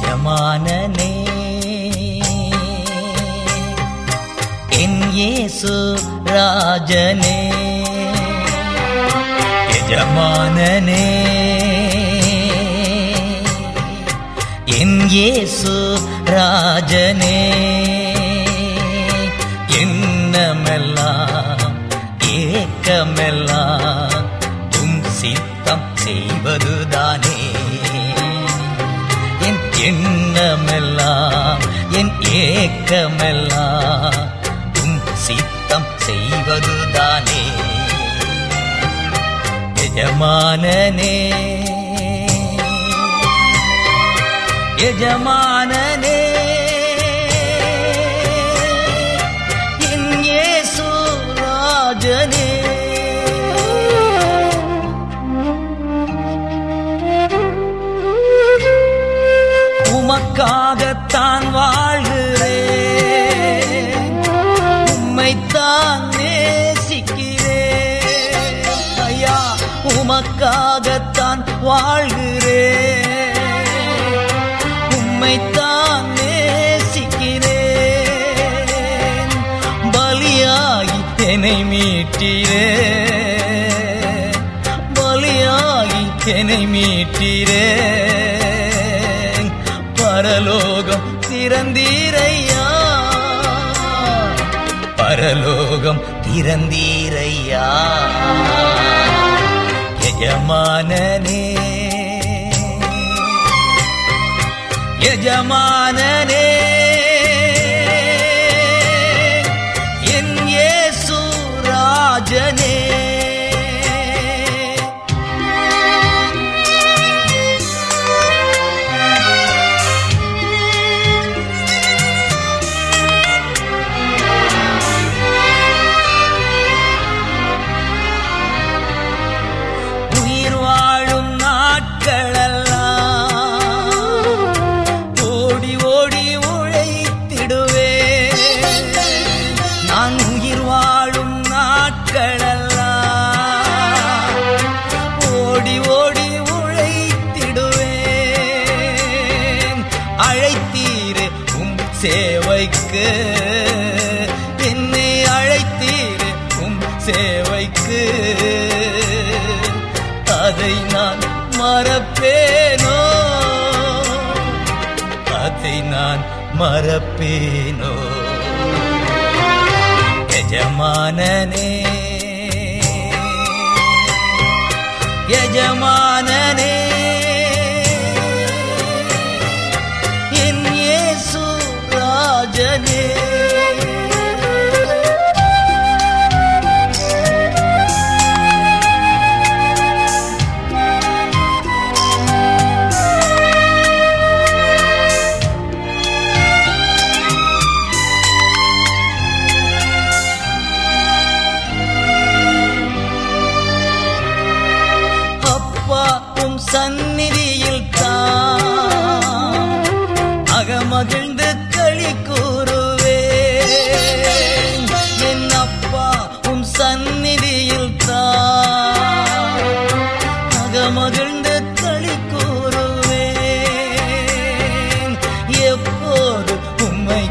எஜமானனே என் இயேசு ராஜனே எஜமானனே என் இயேசு ராஜனே எண்ணமெல்லாம் ஏக்கமெல்லாம் உம் சித்தம் செய்வதுதானே என் எண்ணமெல்லாம் என் ஏக்கமெல்லாம் உம் சித்தம் செய்வதுதானே எஜமானனே எஜமானனே என் இயேசு ராஜனே உமக்காகத்தான் வாழ்கிறேன் உம்மைத்தான் நேசிக்கிறேன் ஐயா உமக்காகத்தான் வாழ்கிறேன் உம்மைத்தான் நேசிக்கிறேன் பலியாகி என்னை மீட்டீரே பலியாகி என்னை மீட்டீரே பரலோகம் திறந்தீரையா பரலோகம் திறந்தீரையா எஜமானனே எஜமானனே என் இயேசு ராஜனே உயிர் வாழும் நாட்களெல்லாம் ஓடி ஓடி உழைத்திடுவே நான் உயிர் வாழும் நாட்களெல்லாம் ஓடி ஓடி உழைத்திடுவேன் அழைத்தீரே உம் சேவைக்கு என்னை அழைத்தீரே உம் சேவைக்கு அதை நான் மறப்பேனோ அதை நான் மறப்பேனோ எஜமானனே எஜமானனே என் இயேசு ராஜனே அப்பா உம் சந்நிதியில் தான் அகமகிழ்ந்து களி கூறுவே என் அப்பா உம் சந்நிதியில் தான் அகமகிழ்ந்து களி கூறுவேன் எப்போது உம்மை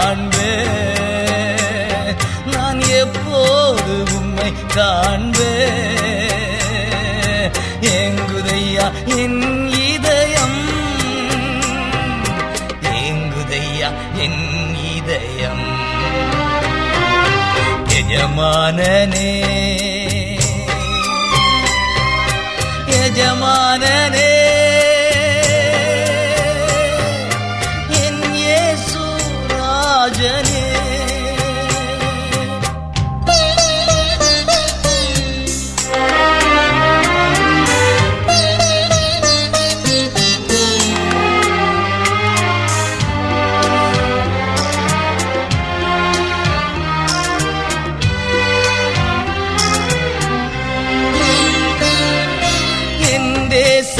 காண்பேன் நான் எப்போது உம்மை காண்பேன் எங்குதையா என் இதயம் எங்குதையா என் இதயம் எஜமானனே எஜமானனே என் இயேசு ராஜனே என் தேச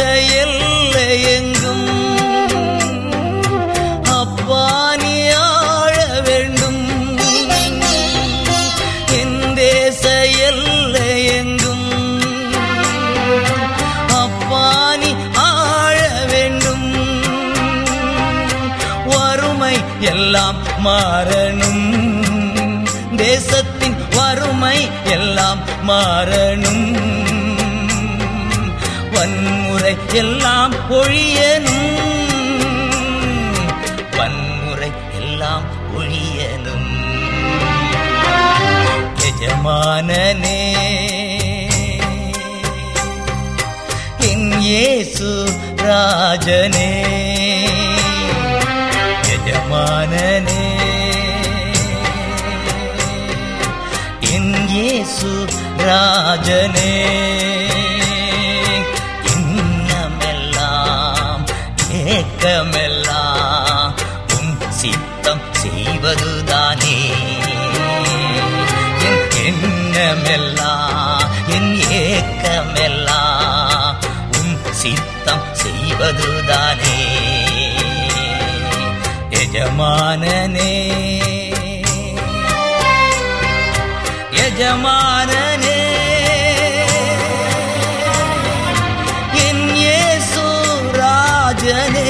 எல்லாம் மாறணும் தேசத்தின் வறுமை எல்லாம் மாறணும் வன்முறை எல்லாம் ஒழியனும் வன்முறை எல்லாம் ஒழியனும் எஜமானனே என் இயேசு ராஜனே எஜமானனே என் இயேசு ராஜனே இன்னமெல்லாம் ஏக்கமெல்லாம் உன் சித்தம் செய்வதுதானே என் எண்ணமெல்லாம் என் ஏக்கமெல்லாம் உன் சித்தம் செய்வதுதானே எஜமானனே எஜமானனே என் இயேசு ராஜனே